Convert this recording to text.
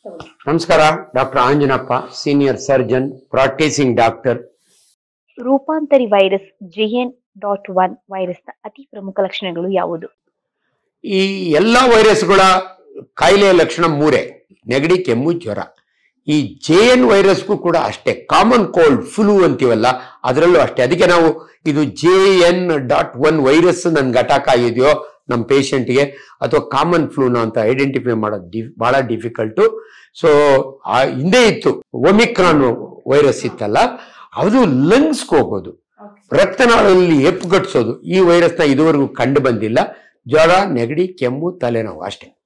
ನಮಸ್ಕಾರ doctor Anjanappa senior surgeon practising doctor ರೂಪಾಂತರಿ virus J N dot one ವೈರಸ್ನ ಅತಿ ಪ್ರಮುಖ ಲಕ್ಷಣಗಳು ಯಾವುದು ಈ ಎಲ್ಲ ವೈರಸ್ಗಳ ಕಾಯಿಲೆಯ ಲಕ್ಷಣ ಮೂರೇ ನೆಗಡಿ ಕೆಮ್ಮು ಜ್ವರ ಈ ಜೆ ಎನ್ ವೈರಸ್ಗೂ ಕೂಡ ಅಷ್ಟೇ ಕಾಮನ್ ಕೋಲ್ಡ್ ಫ್ಲೂ ಅಂತೀವಲ್ಲ ಅದರಲ್ಲೂ ಅಷ್ಟೇ ಅದಕ್ಕೆ ನಾವು ಇದು J N dot one virus ನನ್ ಘಟಕ ಇದೆಯೋ ನಮ್ಮ ಪೇಷಂಟ್ಗೆ ಅಥವಾ ಕಾಮನ್ ಫ್ಲೂನ ಅಂತ ಐಡೆಂಟಿಫೈ ಮಾಡೋದು ಡಿ ಬಹಳ ಡಿಫಿಕಲ್ಟು ಸೊ ಹಿಂದೆ ಇತ್ತು ಒಮಿಕ್ರಾನ್ ವೈರಸ್ ಇತ್ತಲ್ಲ ಅದು ಲಂಗ್ಸ್ಗೆ ಹೋಗೋದು ರಕ್ತನಾಳದಲ್ಲಿ ಎಪ್ಪುಗಟ್ಟಿಸೋದು ಈ ವೈರಸ್ನ ಇದುವರೆಗೂ ಕಂಡು ಬಂದಿಲ್ಲ ಜ್ವರ ನೆಗಡಿ ಕೆಮ್ಮು ತಲೆನೋವು ಅಷ್ಟೇ